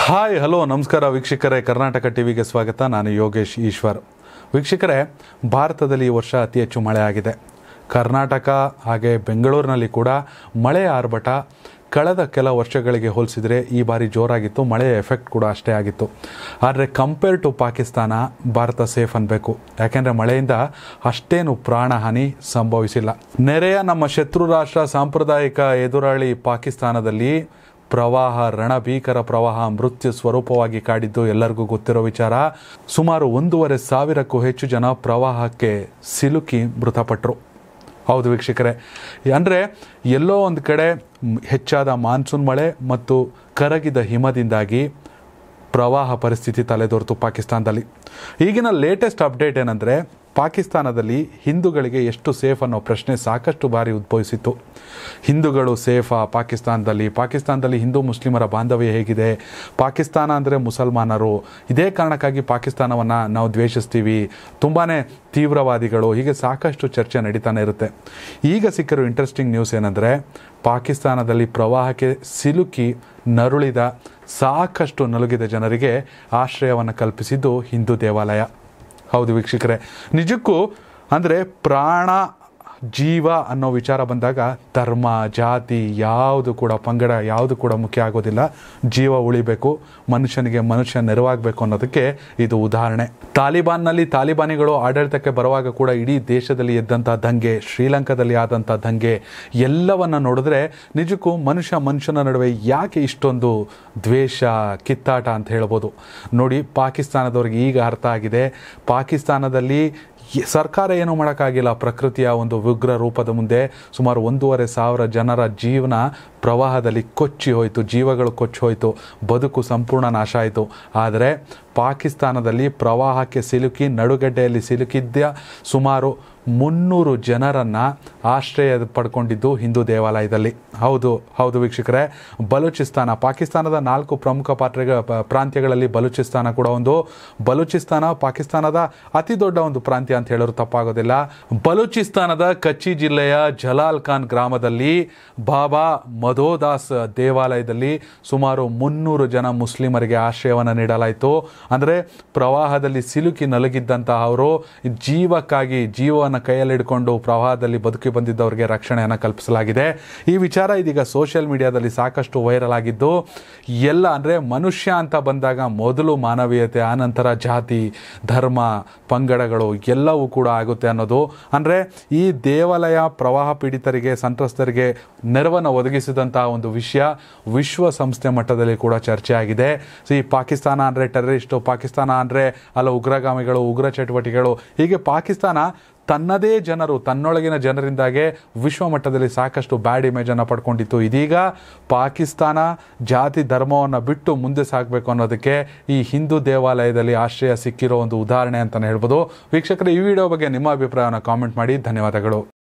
hi hello ನಮಸ್ಕಾರ ವೀಕ್ಷಕರೇ ಕರ್ನಾಟಕ ಟಿವಿಗೆ ಸ್ವಾಗತ ನಾನು ಯೋಗೇಶ್ ಈಶ್ವರ್ ವೀಕ್ಷಕರೇ ಭಾರತದಲ್ಲಿ ಈ ವರ್ಷ ಅತಿ ಹೆಚ್ಚು ಮಳೆ ಆಗಿದೆ ಕರ್ನಾಟಕ ಹಾಗೆ ಬೆಂಗಳೂರಿನಲ್ಲಿ ಕೂಡ ಮಳೆಯ ಆರ್ಭಟ ಕಳೆದ ಕೆಲ ವರ್ಷಗಳಿಗೆ ಹೋಲಿಸಿದರೆ ಈ ಬಾರಿ ಜೋರಾಗಿತ್ತು ಮಳೆಯ ಎಫೆಕ್ಟ್ ಕೂಡ ಅಷ್ಟೇ ಆಗಿತ್ತು ಆದರೆ compare to Pakistan Bharat safe ಅನ್ಬೇಕು ಯಾಕೆಂದರೆ ಮಳೆಯಿಂದ ಅಷ್ಟೇನು ಪ್ರಾಣಹಾನಿ ಸಂಭವಿಸಿಲ್ಲ ನೆರೆಯ ನಮ್ಮ ಶತ್ರು ರಾಷ್ಟ್ರ ಸಾಂಪ್ರದಾಯಿಕ ಎದುರಾಳಿ ಪಾಕಿಸ್ತಾನದಲ್ಲಿ ಪ್ರವಾಹ ರಣಭೀಕರ ಪ್ರವಾಹ ಮೃತ್ಯು ಸ್ವರೂಪವಾಗಿ ಕಾಡಿದ್ದು ಎಲ್ಲರಿಗೂ ಗೊತ್ತಿರೋ ವಿಚಾರ ಸುಮಾರು ಒಂದೂವರೆ ಸಾವಿರಕ್ಕೂ ಹೆಚ್ಚು ಜನ ಪ್ರವಾಹಕ್ಕೆ ಸಿಲುಕಿ ಮೃತಪಟ್ಟರು ಹೌದು ವೀಕ್ಷಕರೇ ಅಂದರೆ ಎಲ್ಲೋ ಒಂದು ಕಡೆ ಮ್, ಹೆಚ್ಚಾದ ಮಾನ್ಸೂನ್ ಮಳೆ ಮತ್ತು ಕರಗಿದ ಹಿಮದಿಂದಾಗಿ ಪ್ರವಾಹ ಪರಿಸ್ಥಿತಿ ತಲೆದೋರ್ತು ಪಾಕಿಸ್ತಾನದಲ್ಲಿ ಈಗಿನ ಲೇಟೆಸ್ಟ್ ಅಪ್ಡೇಟ್ ಏನಂದರೆ ಪಾಕಿಸ್ತಾನದಲ್ಲಿ ಹಿಂದೂಗಳಿಗೆ ಎಷ್ಟು ಸೇಫ್ ಅನ್ನೋ ಪ್ರಶ್ನೆ ಸಾಕಷ್ಟು ಬಾರಿ ಉದ್ಭವಿಸಿತ್ತು ಹಿಂದೂಗಳು ಸೇಫಾ ಪಾಕಿಸ್ತಾನದಲ್ಲಿ ಪಾಕಿಸ್ತಾನದಲ್ಲಿ ಹಿಂದೂ ಮುಸ್ಲಿಮರ ಬಾಂಧವ್ಯ ಹೇಗಿದೆ ಪಾಕಿಸ್ತಾನ ಅಂದರೆ ಮುಸಲ್ಮಾನರು ಇದೇ ಕಾರಣಕ್ಕಾಗಿ ಪಾಕಿಸ್ತಾನವನ್ನು ನಾವು ದ್ವೇಷಿಸ್ತೀವಿ ತುಂಬಾ ತೀವ್ರವಾದಿಗಳು ಹೀಗೆ ಸಾಕಷ್ಟು ಚರ್ಚೆ ನಡೀತಾನೆ ಇರುತ್ತೆ ಈಗ ಸಿಕ್ಕಿರೋ ಇಂಟ್ರೆಸ್ಟಿಂಗ್ ನ್ಯೂಸ್ ಏನಂದರೆ ಪಾಕಿಸ್ತಾನದಲ್ಲಿ ಪ್ರವಾಹಕ್ಕೆ ಸಿಲುಕಿ ನರುಳಿದ ಸಾಕಷ್ಟು ನಲುಗಿದ ಜನರಿಗೆ ಆಶ್ರಯವನ್ನು ಕಲ್ಪಿಸಿದ್ದು ಹಿಂದೂ ದೇವಾಲಯ ಹೌದು ವೀಕ್ಷಕರೇ ನಿಜಕ್ಕೂ ಅಂದರೆ ಪ್ರಾಣ ಜೀವ ಅನ್ನೋ ವಿಚಾರ ಬಂದಾಗ ಧರ್ಮ ಜಾತಿ ಯಾವುದು ಕೂಡ ಪಂಗಡ ಯಾವುದು ಕೂಡ ಮುಖ್ಯ ಆಗೋದಿಲ್ಲ ಜೀವ ಉಳಿಬೇಕು ಮನುಷ್ಯನಿಗೆ ಮನುಷ್ಯ ನೆರವಾಗಬೇಕು ಅನ್ನೋದಕ್ಕೆ ಇದು ಉದಾಹರಣೆ ತಾಲಿಬಾನ್ನಲ್ಲಿ ತಾಲಿಬಾನಿಗಳು ಆಡಳಿತಕ್ಕೆ ಬರುವಾಗ ಕೂಡ ಇಡೀ ದೇಶದಲ್ಲಿ ಎದ್ದಂಥ ದಂಗೆ ಶ್ರೀಲಂಕಾದಲ್ಲಿ ಆದಂಥ ದಂಗೆ ಎಲ್ಲವನ್ನ ನೋಡಿದ್ರೆ ನಿಜಕ್ಕೂ ಮನುಷ್ಯ ಮನುಷ್ಯನ ನಡುವೆ ಯಾಕೆ ಇಷ್ಟೊಂದು ದ್ವೇಷ ಕಿತ್ತಾಟ ಅಂತ ಹೇಳ್ಬೋದು ನೋಡಿ ಪಾಕಿಸ್ತಾನದವ್ರಿಗೆ ಈಗ ಅರ್ಥ ಆಗಿದೆ ಪಾಕಿಸ್ತಾನದಲ್ಲಿ ಈ ಸರ್ಕಾರ ಏನೂ ಮಾಡೋಕ್ಕಾಗಿಲ್ಲ ಪ್ರಕೃತಿಯ ಒಂದು ಉಗ್ರ ರೂಪದ ಮುಂದೆ ಸುಮಾರು ಒಂದೂವರೆ ಸಾವಿರ ಜನರ ಜೀವನ ಪ್ರವಾಹದಲ್ಲಿ ಕೊಚ್ಚಿ ಹೋಯಿತು ಜೀವಗಳು ಕೊಚ್ಚಿ ಹೋಯಿತು ಬದುಕು ಸಂಪೂರ್ಣ ನಾಶ ಆಯಿತು ಆದರೆ ಪಾಕಿಸ್ತಾನದಲ್ಲಿ ಪ್ರವಾಹಕ್ಕೆ ಸಿಲುಕಿ ನಡುಗಡ್ಡೆಯಲ್ಲಿ ಸಿಲುಕಿದ್ದ ಸುಮಾರು ಮುನ್ನೂರು ಜನರನ್ನು ಆಶ್ರಯ ಪಡ್ಕೊಂಡಿದ್ದು ಹಿಂದೂ ದೇವಾಲಯದಲ್ಲಿ ಹೌದು ಹೌದು ವೀಕ್ಷಕರೇ ಬಲೂಚಿಸ್ತಾನ ಪಾಕಿಸ್ತಾನದ ನಾಲ್ಕು ಪ್ರಮುಖ ಪಾತ್ರೆಗಳ ಪ- ಪ್ರಾಂತ್ಯಗಳಲ್ಲಿ ಬಲೂಚಿಸ್ತಾನ ಕೂಡ ಒಂದು ಬಲೂಚಿಸ್ತಾನ ಪಾಕಿಸ್ತಾನದ ಅತಿ ದೊಡ್ಡ ಒಂದು ಪ್ರಾಂತ್ಯ ಅಂತ ಹೇಳೋರು ತಪ್ಪಾಗೋದಿಲ್ಲ ಬಲೂಚಿಸ್ತಾನದ ಕಚ್ಚಿ ಜಿಲ್ಲೆಯ ಜಲಾಲ್ ಖಾನ್ ಗ್ರಾಮದಲ್ಲಿ ಬಾಬಾ ಮಧೋದಾಸ್ ದೇವಾಲಯದಲ್ಲಿ ಸುಮಾರು ಮುನ್ನೂರು ಜನ ಮುಸ್ಲಿಮರಿಗೆ ಆಶ್ರಯವನ್ನು ನೀಡಲಾಯಿತು ಅಂದರೆ ಪ್ರವಾಹದಲ್ಲಿ ಸಿಲುಕಿ ನಲುಗಿದ್ದಂತಹ ಅವರು ಜೀವಕ್ಕಾಗಿ ಜೀವವನ್ನು ಕೈಯಲ್ಲಿ ಹಿಡ್ಕೊಂಡು ಪ್ರವಾಹದಲ್ಲಿ ಬದುಕಿ ಬಂದಿದ್ದವರಿಗೆ ರಕ್ಷಣೆಯನ್ನು ಕಲ್ಪಿಸಲಾಗಿದೆ ಈ ವಿಚಾರ ಇದೀಗ ಸೋಷಿಯಲ್ ಮೀಡಿಯಾದಲ್ಲಿ ಸಾಕಷ್ಟು ವೈರಲ್ ಆಗಿದ್ದು ಎಲ್ಲ ಅಂದರೆ ಮನುಷ್ಯ ಅಂತ ಬಂದಾಗ ಮೊದಲು ಮಾನವೀಯತೆ ಆನಂತರ ಜಾತಿ ಧರ್ಮ ಪಂಗಡಗಳು ಎಲ್ಲವೂ ಕೂಡ ಆಗುತ್ತೆ ಅನ್ನೋದು ಅಂದರೆ ಈ ದೇವಾಲಯ ಪ್ರವಾಹ ಪೀಡಿತರಿಗೆ ಸಂತ್ರಸ್ತರಿಗೆ ನೆರವನ್ನು ಒದಗಿಸಿದಂತಹ ಒಂದು ವಿಷಯ ವಿಶ್ವಸಂಸ್ಥೆ ಮಟ್ಟದಲ್ಲಿ ಕೂಡ ಚರ್ಚೆ ಆಗಿದೆ ಸೊ ಈ ಪಾಕಿಸ್ತಾನ ಅಂದರೆ ಟೆರರಿಸ್ಟು ಪಾಕಿಸ್ತಾನ ಅಂದರೆ ಅಲ್ಲ ಉಗ್ರಗಾಮಿಗಳು ಉಗ್ರ ಚಟುವಟಿಕೆಗಳು ಹೀಗೆ ಪಾಕಿಸ್ತಾನ ತನ್ನದೇ ಜನರು ತನ್ನೊಳಗಿನ ಜನರಿಂದಾಗೆ ವಿಶ್ವ ಮಟ್ಟದಲ್ಲಿ ಸಾಕಷ್ಟು ಬ್ಯಾಡ್ ಇಮೇಜನ್ನು ಪಡ್ಕೊಂಡಿತ್ತು ಇದೀಗ ಪಾಕಿಸ್ತಾನ ಜಾತಿ ಧರ್ಮವನ್ನು ಬಿಟ್ಟು ಮುಂದೆ ಸಾಗಬೇಕು ಅನ್ನೋದಕ್ಕೆ ಈ ಹಿಂದೂ ದೇವಾಲಯದಲ್ಲಿ ಆಶ್ರಯ ಸಿಕ್ಕಿರೋ ಒಂದು ಉದಾಹರಣೆ ಅಂತಲೇ ಹೇಳ್ಬೋದು ವೀಕ್ಷಕರು ಈ ವಿಡಿಯೋ ಬಗ್ಗೆ ನಿಮ್ಮ ಅಭಿಪ್ರಾಯವನ್ನು ಕಾಮೆಂಟ್ ಮಾಡಿ ಧನ್ಯವಾದಗಳು